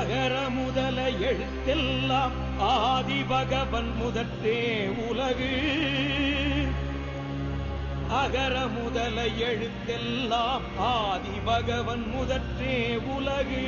அகர முதல எழுத்தெல்லாம் ஆதி பகவன் முதற்றே உலகு அகர முதல எழுத்தெல்லாம் ஆதி பகவன் முதற்றே உலகு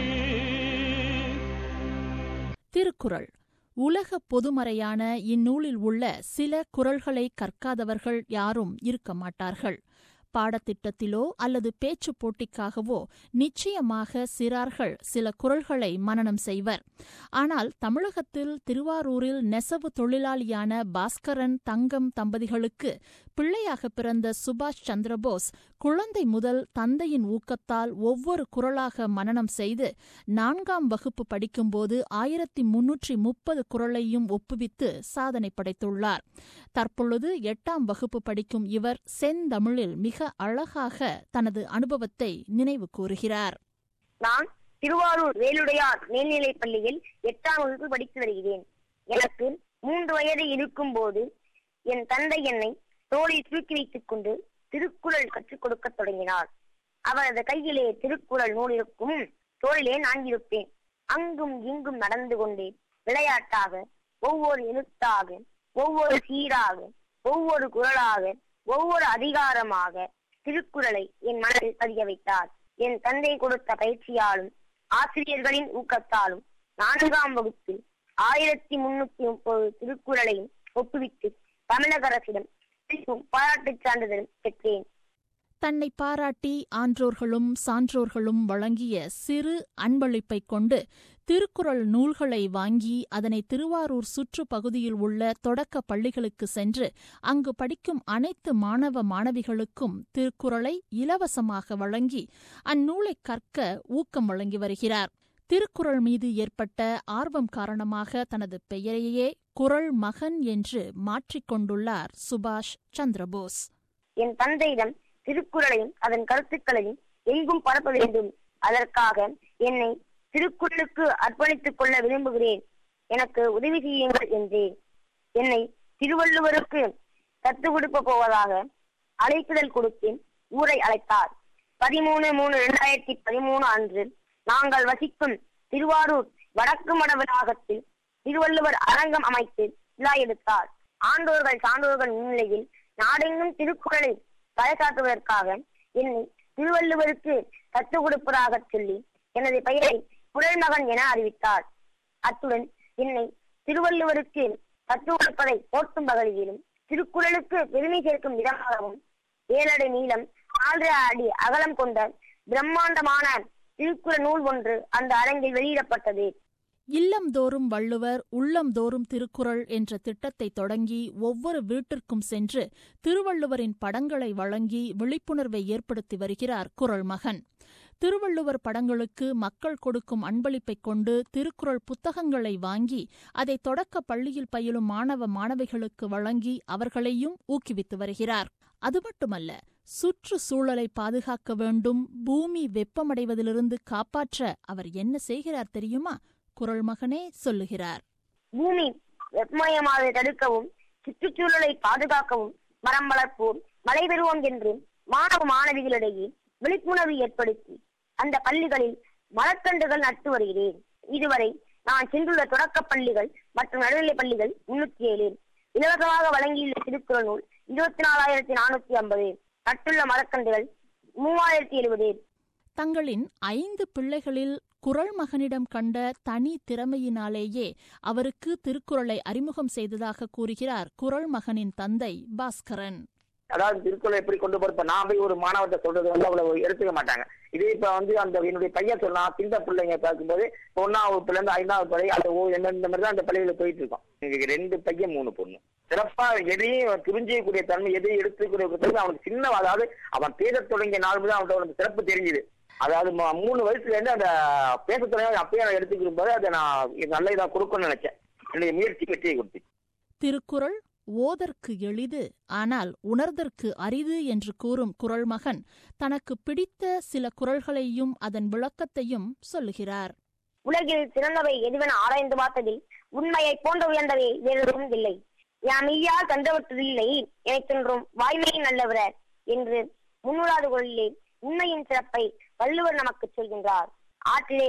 திருக்குறள் உலக பொதுமறையான இந்நூலில் உள்ள சில குறள்களை கற்காதவர்கள் யாரும் இருக்க மாட்டார்கள் பாடத்திட்டத்திலோ அல்லது பேச்சுப் போட்டிக்காகவோ நிச்சயமாக சிறார்கள் சில குறள்களை மனனம் செய்வர் ஆனால் தமிழகத்தில் திருவாரூரில் நெசவு தொழிலாளியான பாஸ்கரன் தங்கம் தம்பதிகளுக்கு பிள்ளையாக பிறந்த சுபாஷ் சந்திரபோஸ் குழந்தை முதல் தந்தையின் ஊக்கத்தால் ஒவ்வொரு குறளாக மனனம் செய்து நான்காம் வகுப்பு படிக்கும்போது ஆயிரத்தி முன்னூற்றி முப்பது குறளையும் ஒப்புவித்து சாதனை படைத்துள்ளார் தற்பொழுது எட்டாம் வகுப்பு படிக்கும் இவர் செந்தமிழில் மிக அழகாக தனது அனுபவத்தை நினைவு கூறுகிறார் நான் திருவாரூர் வேலுடையார் மேல்நிலைப் பள்ளியில் எட்டாம் வகுப்பு படித்து வருகிறேன் எனக்கு மூன்று வயது இருக்கும் போது என் தந்தை என்னை தோளில் தூக்கி வைத்துக் கொண்டு திருக்குறள் கற்றுக் கொடுக்கத் தொடங்கினார் அவரது கையிலே திருக்குறள் நூல் இருக்கும் தோளிலே நான் இருப்பேன் அங்கும் இங்கும் நடந்து கொண்டே விளையாட்டாக ஒவ்வொரு எழுத்தாக ஒவ்வொரு சீராக ஒவ்வொரு குரலாக ஒவ்வொரு அதிகாரமாக திருக்குறளை என் மனதில் பதிய வைத்தார் என் தந்தை கொடுத்த பயிற்சியாலும் ஆசிரியர்களின் ஊக்கத்தாலும் நான்காம் வகுப்பில் ஆயிரத்தி முன்னூத்தி முப்பது திருக்குறளையும் ஒப்புவித்து தமிழக அரசிடம் பாராட்டுச் சான்றிதழும் பெற்றேன் தன்னை பாராட்டி ஆன்றோர்களும் சான்றோர்களும் வழங்கிய சிறு அன்பளிப்பைக் கொண்டு திருக்குறள் நூல்களை வாங்கி அதனை திருவாரூர் சுற்று பகுதியில் உள்ள தொடக்க பள்ளிகளுக்கு சென்று அங்கு படிக்கும் அனைத்து மாணவ மாணவிகளுக்கும் திருக்குறளை இலவசமாக வழங்கி அந்நூலை கற்க ஊக்கம் வழங்கி வருகிறார் திருக்குறள் மீது ஏற்பட்ட ஆர்வம் காரணமாக தனது பெயரையே குறள் மகன் என்று மாற்றிக்கொண்டுள்ளார் சுபாஷ் சந்திரபோஸ் என் தந்தையிடம் திருக்குறளையும் அதன் கருத்துக்களையும் எங்கும் பரப்ப வேண்டும் அதற்காக என்னை திருக்குறளுக்கு அர்ப்பணித்துக் கொள்ள விரும்புகிறேன் எனக்கு உதவி செய்யுங்கள் என்றேன் என்னை திருவள்ளுவருக்கு கற்றுக் கொடுக்க போவதாக அழைப்புதல் கொடுத்து ஊரை அழைத்தார் பதிமூணு மூணு இரண்டாயிரத்தி பதிமூணு அன்று நாங்கள் வசிக்கும் திருவாரூர் வடக்கு மட வளாகத்தில் திருவள்ளுவர் அரங்கம் அமைத்து விழா எடுத்தார் ஆண்டோர்கள் சான்றோர்கள் முன்னிலையில் நாடெங்கும் திருக்குறளை பறைசாற்றுவதற்காக என்னை திருவள்ளுவருக்கு கற்றுக் கொடுப்பதாக சொல்லி எனது பெயரை குரல் மகன் என அறிவித்தார் அத்துடன் என்னை திருவள்ளுவருக்கு கற்றுக் கொடுப்பதை போற்றும் வகையிலும் திருக்குறளுக்கு பெருமை சேர்க்கும் விதமாகவும் ஏழடி நீளம் நாலு அடி அகலம் கொண்ட பிரம்மாண்டமான திருக்குறள் நூல் ஒன்று அந்த அரங்கில் வெளியிடப்பட்டது இல்லம்தோறும் வள்ளுவர் உள்ளம்தோறும் திருக்குறள் என்ற திட்டத்தை தொடங்கி ஒவ்வொரு வீட்டிற்கும் சென்று திருவள்ளுவரின் படங்களை வழங்கி விழிப்புணர்வை ஏற்படுத்தி வருகிறார் குறள் மகன் திருவள்ளுவர் படங்களுக்கு மக்கள் கொடுக்கும் அன்பளிப்பைக் கொண்டு திருக்குறள் புத்தகங்களை வாங்கி அதை தொடக்க பள்ளியில் பயிலும் மாணவ மாணவிகளுக்கு வழங்கி அவர்களையும் ஊக்குவித்து வருகிறார் அது மட்டுமல்ல சுற்றுச்சூழலை பாதுகாக்க வேண்டும் பூமி வெப்பமடைவதிலிருந்து காப்பாற்ற அவர் என்ன செய்கிறார் தெரியுமா குரல் மகனே சொல்லுகிறார் பூமி வெப்பமயமாவதை தடுக்கவும் சுற்றுச்சூழலை பாதுகாக்கவும் மரம் வளர்ப்போம் மழை பெறுவோம் என்று மாணவ மாணவிகளிடையே விழிப்புணர்வு ஏற்படுத்தி அந்த பள்ளிகளில் மரக்கன்றுகள் நட்டு வருகிறேன் இதுவரை நான் சென்றுள்ள தொடக்க பள்ளிகள் மற்றும் நடுநிலை பள்ளிகள் முன்னூத்தி ஏழு இலவசமாக வழங்கியுள்ள திருக்குறள் நூல் இருபத்தி நாலாயிரத்தி நானூத்தி ஐம்பது நட்டுள்ள மரக்கன்றுகள் மூவாயிரத்தி எழுபது தங்களின் ஐந்து பிள்ளைகளில் குரல் மகனிடம் கண்ட தனி திறமையினாலேயே அவருக்கு திருக்குறளை அறிமுகம் செய்ததாக கூறுகிறார் குரல் மகனின் தந்தை பாஸ்கரன் அதாவது திருக்குறளை எப்படி கொண்டு போறப்ப நான் போய் ஒரு மாணவர்கிட்ட சொல்றது வந்து அவ்வளவு எடுத்துக்க மாட்டாங்க இதே இப்ப வந்து அந்த என்னுடைய பையன் சொன்னா சின்ன பிள்ளைங்க பார்க்கும்போது ஒன்னாவது வகுப்புல இருந்து ஐந்தாவது பள்ளி அந்த ஓ என்ன இந்த மாதிரி தான் அந்த பள்ளியில போயிட்டு இருக்கோம் எங்களுக்கு ரெண்டு பையன் மூணு பொண்ணு சிறப்பா எதையும் புரிஞ்சிக்கக்கூடிய தன்மை எதையும் எடுத்துக்கூடிய தன்மை அவனுக்கு சின்ன அதாவது அவன் பேச தொடங்கிய நாள் முதல் அவன்கிட்ட அவனுக்கு சிறப்பு தெரிஞ்சுது அதாவது ம- மூணு வயசுல இருந்து அந்த பேச தொடங்கி அப்பயே நான் எடுத்துக்கும் போது அதை நான் நல்ல இதா கொடுக்கணும்னு நினைச்சேன் என்னுடைய முயற்சி வெற்றியை கொடுத்து திருக்குறள் ஓதற்கு எளிது ஆனால் உணர்தற்கு அரிது என்று கூறும் குரல் மகன் தனக்கு பிடித்த சில குறள்களையும் அதன் விளக்கத்தையும் சொல்லுகிறார் உலகில் சிறந்தவை எதுவென ஆராய்ந்து பார்த்ததில் உண்மையை போன்ற உயர்ந்தவை வேறொன்றும் இல்லை யாம் ஐயா கண்டவற்றில்லை எனச் சொல்றோம் வாய்மையின் நல்லவரர் என்று முன்னுளாது கொள்ளிலே உண்மையின் சிறப்பை வள்ளுவர் நமக்கு சொல்கின்றார் ஆற்றிலே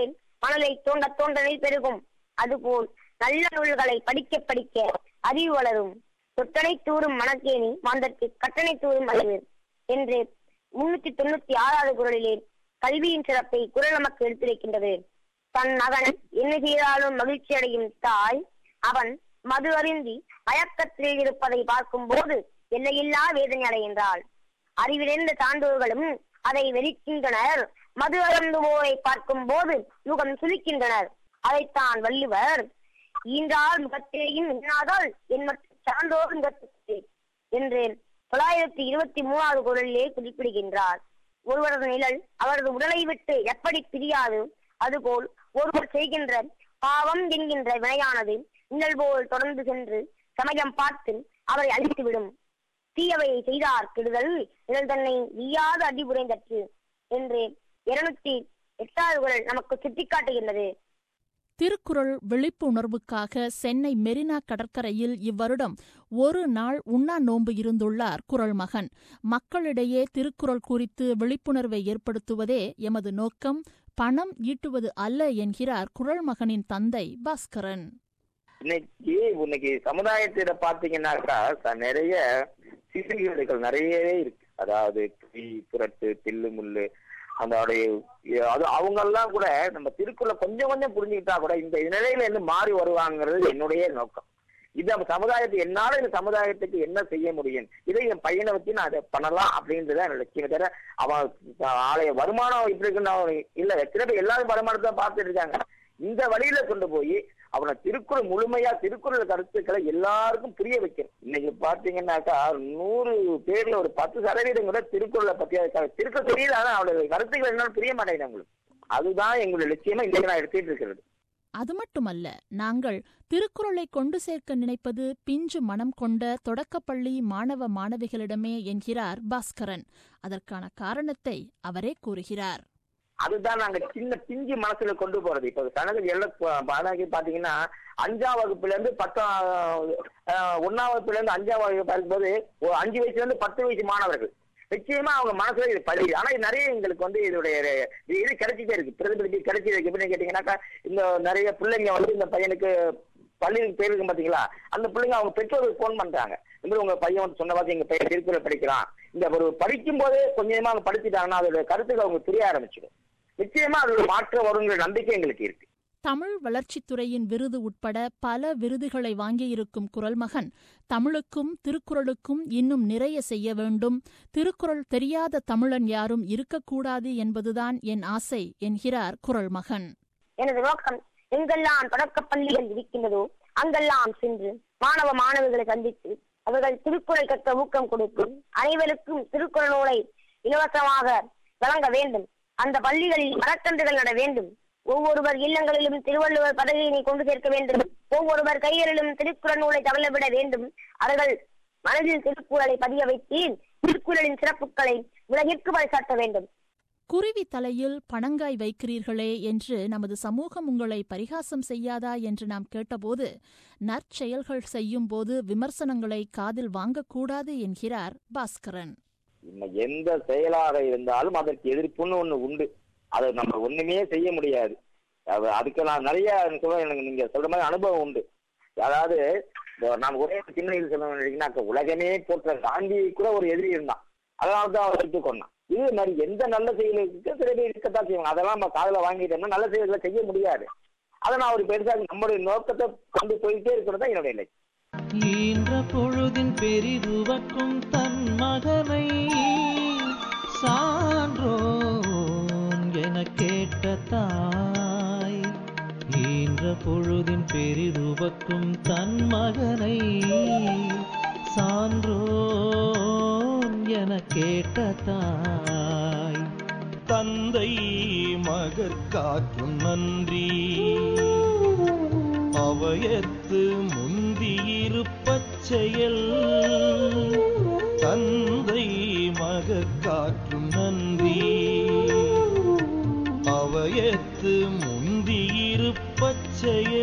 மணலை தோண்ட தோண்ட நெல் பெருகும் அதுபோல் நல்ல நூல்களை படிக்க படிக்க அறிவு வளரும் தொட்டனை தூறும் மணக்கேணி மாந்தற்கு கட்டணை தூறும் அறிவு என்று முன்னூத்தி தொண்ணூத்தி ஆறாவது குரலிலே கல்வியின் சிறப்பை குரல் நமக்கு எடுத்துரைக்கின்றது தன் மகன் என்ன செய்தாலும் மகிழ்ச்சி அடையும் தாய் அவன் மது அருந்தி மயக்கத்தில் இருப்பதை பார்க்கும் போது எல்லையில்லா வேதனை அடைகின்றாள் அறிவிழந்த சான்றோர்களும் அதை வெறிக்கின்றனர் மது அருந்துவோரை பார்க்கும் போது முகம் சுளிக்கின்றனர் அதைத்தான் வள்ளுவர் ஈன்றால் முகத்தேயும் எண்ணாதால் என் மற்ற சான்றோர் முகத்தே என்று தொள்ளாயிரத்தி இருபத்தி மூணாவது குரலிலே குறிப்பிடுகின்றார் ஒருவரது நிழல் அவரது உடலை விட்டு எப்படி பிரியாது அதுபோல் ஒருவர் செய்கின்ற பாவம் என்கின்ற வினையானது நிழல் போல் தொடர்ந்து சென்று சமயம் பார்த்து அவரை அழித்துவிடும் தீயவையை செய்தார் கெடுதல் நிழல் தன்னை வீயாத அடி புரைந்தற்று என்று இருநூத்தி எட்டாவது குரல் நமக்கு சுட்டிக்காட்டுகின்றது திருக்குறள் விழிப்புணர்வுக்காக சென்னை மெரினா கடற்கரையில் இவ்வருடம் ஒரு நாள் உண்ணா நோன்பு இருந்துள்ளார் குறள் மகன் மக்களிடையே திருக்குறள் குறித்து விழிப்புணர்வை ஏற்படுத்துவதே எமது நோக்கம் பணம் ஈட்டுவது அல்ல என்கிறார் குறள் மகனின் தந்தை பாஸ்கரன் இன்னைக்கு இன்னைக்கு சமுதாயத்தில பாத்தீங்கன்னாக்கா ச- நிறைய சீர்கேடுகள் நிறையவே இருக்கு அதாவது பொய் புரட்டு தில்லு முள்ளு அதோடைய அது அவங்க எல்லாம் கூட நம்ம திருக்குறளை கொஞ்சம் கொஞ்சம் புரிஞ்சுக்கிட்டா கூட இந்த நிலையில இருந்து மாறி வருவாங்கிறது என்னுடைய நோக்கம் இது நம்ம சமுதாயத்துக்கு என்னால இந்த சமுதாயத்துக்கு என்ன செய்ய முடியும் இதை என் பையனை வச்சு நான் அதை பண்ணலாம் அப்படின்றத என்னோட லட்சியம் தவிர அவன் ஆலய வருமானம் இப்படி இருக்குன்னு அவன் இல்ல எத்தனை பேர் எல்லாரும் வருமானத்தை பார்த்துட்டு இருக்காங்க இந்த வழியில கொண்டு போய் அவனை திருக்குறள் முழுமையா திருக்குறள் கருத்துக்களை எல்லாருக்கும் புரிய வைக்கணும் இன்னைக்கு பாத்தீங்கன்னாக்கா நூறு பேர்ல ஒரு பத்து சதவீதம் கூட திருக்குறளை பத்தி திருக்குறள் தெரியல ஆனா அவளுடைய கருத்துக்கள் என்னன்னு புரிய மாட்டேங்குது அவங்களுக்கு அதுதான் எங்களுடைய லட்சியமா இன்னைக்கு நான் எடுத்துட்டு இருக்கிறது அது மட்டுமல்ல நாங்கள் திருக்குறளை கொண்டு சேர்க்க நினைப்பது பிஞ்சு மனம் கொண்ட தொடக்கப்பள்ளி மாணவ மாணவிகளிடமே என்கிறார் பாஸ்கரன் அதற்கான காரணத்தை அவரே கூறுகிறார் அதுதான் நாங்க சின்ன பிஞ்சு மனசுல கொண்டு போறது இப்ப கணக்கு எல்லாம் பாதாகி பாத்தீங்கன்னா அஞ்சாம் வகுப்புல இருந்து பத்தாம் ஆஹ், ஒண்ணாம் வகுப்புல இருந்து அஞ்சாம் வகுப்பு பார்க்கும்போது ஒரு அஞ்சு வயசுல இருந்து பத்து வயசு மாணவர்கள் நிச்சயமா அவங்க மனசுல இது பதியுது ஆனா இது நிறைய எங்களுக்கு வந்து இதோடைய இது இது கிடைச்சிட்டே இருக்கு பிரதிபலிப்பு கிடைச்சிட்டு இருக்கு எப்படின்னு கேட்டீங்கன்னாக்கா இந்த நிறைய பிள்ளைங்க வந்து இந்த பையனுக்கு பள்ளிக்கு போயிருக்கு பாத்தீங்களா அந்த பிள்ளைங்க அவங்க பெற்றோருக்கு ஃபோன் பண்றாங்க இந்த மாதிரி உங்க பையன் வந்து சொன்ன பார்த்து எங்க பையன் திருக்குறள் படிக்கிறான் இந்த ஒரு படிக்கும் போதே கொஞ்சமா அவங்க படிச்சுட்டாங்கன்னா அதோட கருத்துக்கள் அவங்க புரிய ஆரம்பிச்சிடும் நிச்சயமா அதோட மாற்றம் வருங்கிற நம்பிக்கை எங்களுக்கு இருக்கு தமிழ் வளர்ச்சித்துறையின் விருது உட்பட பல விருதுகளை வாங்கியிருக்கும் குரல்மகன் தமிழுக்கும் திருக்குறளுக்கும் இன்னும் நிறைய செய்ய வேண்டும் திருக்குறள் தெரியாத தமிழன் யாரும் இருக்கக்கூடாது என்பதுதான் என் ஆசை என்கிறார் குரல்மகன் எனது நோக்கம் எங்கெல்லாம் தொடக்கப் பள்ளிகள் இருக்கின்றதோ அங்கெல்லாம் சென்று மாணவ மாணவிகளை சந்தித்து அவர்கள் திருக்குறள் கற்க ஊக்கம் கொடுத்து அனைவருக்கும் திருக்குறள் நூலை இலவசமாக வழங்க வேண்டும் அந்த பள்ளிகளில் மரக்கன்றுகள் நட வேண்டும் ஒவ்வொருவர் இல்லங்களிலும் திருவள்ளுவர் பதவியினை கொண்டு சேர்க்க வேண்டும் ஒவ்வொருவர் கைகளிலும் திருக்குறள் நூலை தவளவிட வேண்டும் அவர்கள் மனதில் திருக்குறளை பதிய வைத்து திருக்குறளின் சிறப்புகளை உலகிற்கு பறைசாற்ற வேண்டும் குருவி தலையில் பணங்காய் வைக்கிறீர்களே என்று நமது சமூகம் உங்களை பரிகாசம் செய்யாதா என்று நாம் கேட்டபோது நற்செயல்கள் செய்யும் போது விமர்சனங்களை காதில் வாங்கக்கூடாது என்கிறார் பாஸ்கரன் இன்ன எந்த செயலாக இருந்தாலும் அதற்கு எதிர்ப்புன்னு ஒண்ணு உண்டு அதை நம்ம ஒண்ணுமே செய்ய முடியாது அது- அதுக்கு நான் நிறைய சொல்ல எனக்கு நீங்க சொல்ற மாதிரி அனுபவம் உண்டு அதாவது இந்த நான் ஒரே ஒரு சின்ன இது சொல்லணும்னா உலகமே போற்ற காந்தி கூட ஒரு எதிரி இருந்தான் அதனால தான் அவர் எடுத்து கொண்டான் இது மாதிரி எந்த நல்ல செயலுக்கு சில பேர் இருக்கத்தான் செய்வாங்க அதெல்லாம் நம்ம காதுல வாங்கிட்டோம்னா நல்ல செயல்களை செய்ய முடியாது அதை நான் ஒரு பெருசாக நம்மளுடைய நோக்கத்தை கொண்டு போயிட்டே இருக்கிறது தான் என்னுடைய லட்சியம் ஈன்ற பொழுதின் பெரிதுவக்கும் தன் மகனை சான்றோன் என கேட்ட தாய் ஈன்ற பொழுதின் பெரிதுவக்கும் தன் மகனை சான்றோன் என கேட்ட தாய் தந்தை மகற்காற்றும் நன்றி அவையத்து முந்தியிருப்பச் செயல் தந்தை மகற்காற்றும் நன்றி அவையத்து முந்தியிருப்பச் செயல்